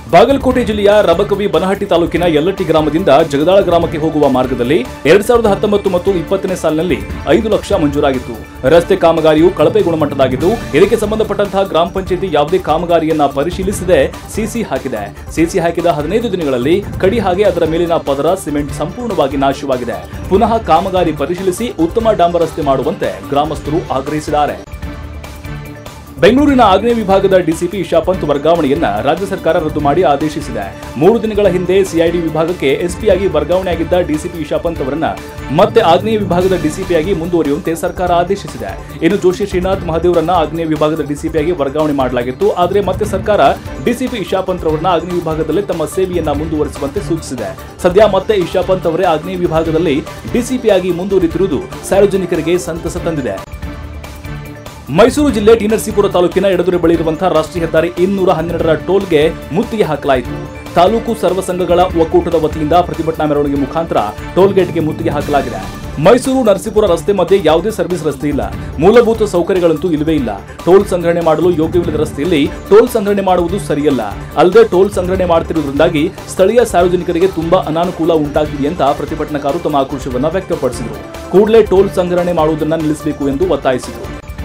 ಬಾಗಲಕೋಟೆ ಜಿಲ್ಲೆಯ ರಬಕವಿ ಬನಹಟ್ಟಿ ತಾಲೂಕಿನ ಯಲ್ಲಟ್ಟಿ ಗ್ರಾಮದಿಂದ ಜಗದಾಳ ಗ್ರಾಮಕ್ಕೆ ಹೋಗುವ ಮಾರ್ಗದಲ್ಲಿ ಎರಡ್ ಸಾವಿರದ ಹತ್ತೊಂಬತ್ತು ಮತ್ತು ಇಪ್ಪತ್ತನೇ ಸಾಲಿನಲ್ಲಿ ಐದು ಲಕ್ಷ ಮಂಜೂರಾಗಿತ್ತು ರಸ್ತೆ ಕಾಮಗಾರಿಯು ಕಳಪೆ ಗುಣಮಟ್ಟದಾಗಿದ್ದು ಇದಕ್ಕೆ ಸಂಬಂಧಪಟ್ಟಂತಹ ಗ್ರಾಮ ಪಂಚಾಯತಿ ಯಾವುದೇ ಕಾಮಗಾರಿಯನ್ನ ಪರಿಶೀಲಿಸದೆ ಸಿಸಿ ಹಾಕಿದೆ ಸಿಸಿ ಹಾಕಿದ ಹದಿನೈದು ದಿನಗಳಲ್ಲಿ ಕಡಿ ಹಾಗೆ ಅದರ ಮೇಲಿನ ಪದರ ಸಿಮೆಂಟ್ ಸಂಪೂರ್ಣವಾಗಿ ನಾಶವಾಗಿದೆ ಪುನಃ ಕಾಮಗಾರಿ ಪರಿಶೀಲಿಸಿ ಉತ್ತಮ ಡಾಂಬರ್ ರಸ್ತೆ ಮಾಡುವಂತೆ ಗ್ರಾಮಸ್ಥರು ಆಗ್ರಹಿಸಿದ್ದಾರೆ ಬೆಂಗಳೂರಿನ ಆಗ್ನೇಯ ವಿಭಾಗದ ಡಿಸಿಪಿ ಇಶಾ ಪಂತ್ ವರ್ಗಾವಣೆಯನ್ನ ರಾಜ್ಯ ಸರ್ಕಾರ ರದ್ದು ಮಾಡಿ ಆದೇಶಿಸಿದೆ ಮೂರು ದಿನಗಳ ಹಿಂದೆ ಸಿಐಡಿ ವಿಭಾಗಕ್ಕೆ ಎಸ್ಪಿಯಾಗಿ ವರ್ಗಾವಣೆಯಾಗಿದ್ದ ಡಿಸಿಪಿ ಇಶಾ ಪಂತ್ ಅವರನ್ನ ಮತ್ತೆ ಆಗ್ನೇಯ ವಿಭಾಗದ ಡಿಸಿಪಿಯಾಗಿ ಮುಂದುವರಿಯುವಂತೆ ಸರ್ಕಾರ ಆದೇಶಿಸಿದೆ ಇನ್ನು ಜೋಶಿ ಶ್ರೀನಾಥ್ ಮಹದೇವರನ್ನ ಆಗ್ನೇಯ ವಿಭಾಗದ ಡಿಸಿಪಿಯಾಗಿ ವರ್ಗಾವಣೆ ಮಾಡಲಾಗಿತ್ತು ಆದರೆ ಮತ್ತೆ ಸರ್ಕಾರ ಡಿಸಿಪಿ ಇಶಾ ಪಂತ್ ಅವರನ್ನ ಆಗ್ನೇಯ ವಿಭಾಗದಲ್ಲಿ ತಮ್ಮ ಸೇವೆಯನ್ನ ಮುಂದುವರಿಸುವಂತೆ ಸೂಚಿಸಿದೆ ಸದ್ಯ ಮತ್ತೆ ಇಶಾ ಪಂತ್ ಅವರೇ ಆಗ್ನೇಯ ವಿಭಾಗದಲ್ಲಿ ಡಿಸಿಪಿಯಾಗಿ ಮುಂದುವರಿತಿರುವುದು ಸಾರ್ವಜನಿಕರಿಗೆ ಸಂತಸ ತಂದಿದೆ ಮೈಸೂರು ಜಿಲ್ಲೆ ಟಿ ನರಸೀಪುರ ತಾಲೂಕಿನ ಎಡದುರೆ ಬಳಿ ಇರುವಂತಹ ರಾಷ್ಟ್ರೀಯ ಹೆದ್ದಾರಿ ಇನ್ನೂರ ಹನ್ನೆರಡರ ಟೋಲ್ಗೆ ಮುತ್ತಿಗೆ ಹಾಕಲಾಯಿತು ತಾಲೂಕು ಸರ್ವ ಸಂಘಗಳ ಒಕ್ಕೂಟದ ವತಿಯಿಂದ ಪ್ರತಿಭಟನಾ ಮೆರವಣಿಗೆ ಮುಖಾಂತರ ಟೋಲ್ ಗೇಟ್ಗೆ ಮುತ್ತಿಗೆ ಹಾಕಲಾಗಿದೆ ಮೈಸೂರು ನರಸೀಪುರ ರಸ್ತೆ ಮಧ್ಯೆ ಯಾವುದೇ ಸರ್ವಿಸ್ ರಸ್ತೆ ಇಲ್ಲ ಮೂಲಭೂತ ಸೌಕರ್ಯಗಳಂತೂ ಇಲ್ಲವೇ ಇಲ್ಲ ಟೋಲ್ ಸಂಗ್ರಹಣೆ ಮಾಡಲು ಯೋಗ್ಯವಿಲ್ಲದ ರಸ್ತೆಯಲ್ಲಿ ಟೋಲ್ ಸಂಗ್ರಹಣೆ ಮಾಡುವುದು ಸರಿಯಲ್ಲ ಅಲ್ಲದೆ ಟೋಲ್ ಸಂಗ್ರಹಣೆ ಮಾಡುತ್ತಿರುವುದರಿಂದಾಗಿ ಸ್ಥಳೀಯ ಸಾರ್ವಜನಿಕರಿಗೆ ತುಂಬಾ ಅನಾನುಕೂಲ ಉಂಟಾಗಿದೆ ಅಂತ ಪ್ರತಿಭಟನಾಕಾರರು ತಮ್ಮ ಆಕ್ರೋಶವನ್ನು ವ್ಯಕ್ತಪಡಿಸಿದರು ಕೂಡಲೇ ಟೋಲ್ ಸಂಗ್ರಹಣೆ ಮಾಡುವುದನ್ನು ನಿಲ್ಲಿಸಬೇಕು ಎಂದು ಒತ್ತಾಯಿಸಿದರು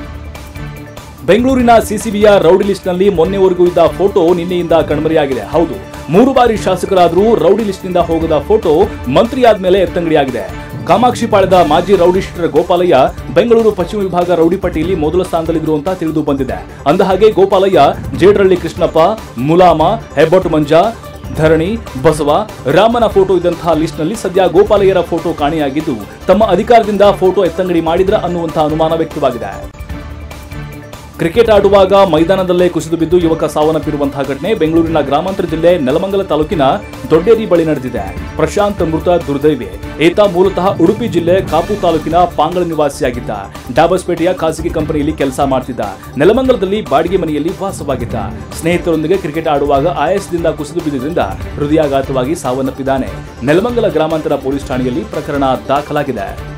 ಬೆಂಗಳೂರಿನ ಸಿಸಿಬಿಯ ರೌಡಿ ಲಿಸ್ಟ್ನಲ್ಲಿ ಮೊನ್ನೆವರೆಗೂ ಇದ್ದ ಫೋಟೋ ನಿನ್ನೆಯಿಂದ ಕಣ್ಮರೆಯಾಗಿದೆ ಹೌದು ಮೂರು ಬಾರಿ ಶಾಸಕರಾದರೂ ರೌಡಿ ಲಿಸ್ಟ್ನಿಂದ ಹೋಗದ ಫೋಟೋ ಮಂತ್ರಿಯಾದ ಮೇಲೆ ಎತ್ತಂಗಡಿಯಾಗಿದೆ ಕಾಮಾಕ್ಷಿಪಾಳ್ಯದ ಮಾಜಿ ರೌಡಿ ಶೀಟರ್ ಗೋಪಾಲಯ್ಯ ಬೆಂಗಳೂರು ಪಶ್ಚಿಮ ವಿಭಾಗ ರೌಡಿ ಪಟ್ಟಿಯಲ್ಲಿ ಮೊದಲ ಸ್ಥಾನದಲ್ಲಿದ್ರು ಅಂತ ತಿಳಿದು ಬಂದಿದೆ ಅಂದಹಾಗೆ ಗೋಪಾಲಯ್ಯ ಜೇಡ್ರಳ್ಳಿ ಕೃಷ್ಣಪ್ಪ ಮುಲಾಮ ಹೆಬ್ಬಟ್ಟು ಮಂಜ ಧರಣಿ ಬಸವ ರಾಮನ ಫೋಟೋ ಇದ್ದಂತಹ ಲಿಸ್ಟ್ನಲ್ಲಿ ಸದ್ಯ ಗೋಪಾಲಯ್ಯರ ಫೋಟೋ ಕಾಣೆಯಾಗಿದ್ದು ತಮ್ಮ ಅಧಿಕಾರದಿಂದ ಫೋಟೋ ಎತ್ತಂಗಡಿ ಮಾಡಿದ್ರ ಅನ್ನುವಂತಹ ಅನುಮಾನ ವ್ಯಕ್ತವಾಗಿದೆ ಕ್ರಿಕೆಟ್ ಆಡುವಾಗ ಮೈದಾನದಲ್ಲೇ ಕುಸಿದು ಬಿದ್ದು ಯುವಕ ಸಾವನ್ನಪ್ಪಿರುವಂತಹ ಘಟನೆ ಬೆಂಗಳೂರಿನ ಗ್ರಾಮಾಂತರ ಜಿಲ್ಲೆ ನೆಲಮಂಗಲ ತಾಲೂಕಿನ ದೊಡ್ಡೇರಿ ಬಳಿ ನಡೆದಿದೆ ಪ್ರಶಾಂತ್ ಮೃತ ದುರ್ದೈವಿ ಈತ ಮೂಲತಃ ಉಡುಪಿ ಜಿಲ್ಲೆ ಕಾಪು ತಾಲೂಕಿನ ಪಾಂಗಳ ನಿವಾಸಿಯಾಗಿದ್ದ ಡಾಬಸ್ಪೇಟೆಯ ಖಾಸಗಿ ಕಂಪನಿಯಲ್ಲಿ ಕೆಲಸ ಮಾಡ್ತಿದ್ದ ನೆಲಮಂಗಲದಲ್ಲಿ ಬಾಡಿಗೆ ಮನೆಯಲ್ಲಿ ವಾಸವಾಗಿದ್ದ ಸ್ನೇಹಿತರೊಂದಿಗೆ ಕ್ರಿಕೆಟ್ ಆಡುವಾಗ ಆಯಾಸದಿಂದ ಕುಸಿದು ಬಿದ್ದಿದ್ದರಿಂದ ಹೃದಯಾಘಾತವಾಗಿ ಸಾವನ್ನಪ್ಪಿದ್ದಾನೆ ನೆಲಮಂಗಲ ಗ್ರಾಮಾಂತರ ಪೊಲೀಸ್ ಠಾಣೆಯಲ್ಲಿ ಪ್ರಕರಣ ದಾಖಲಾಗಿದೆ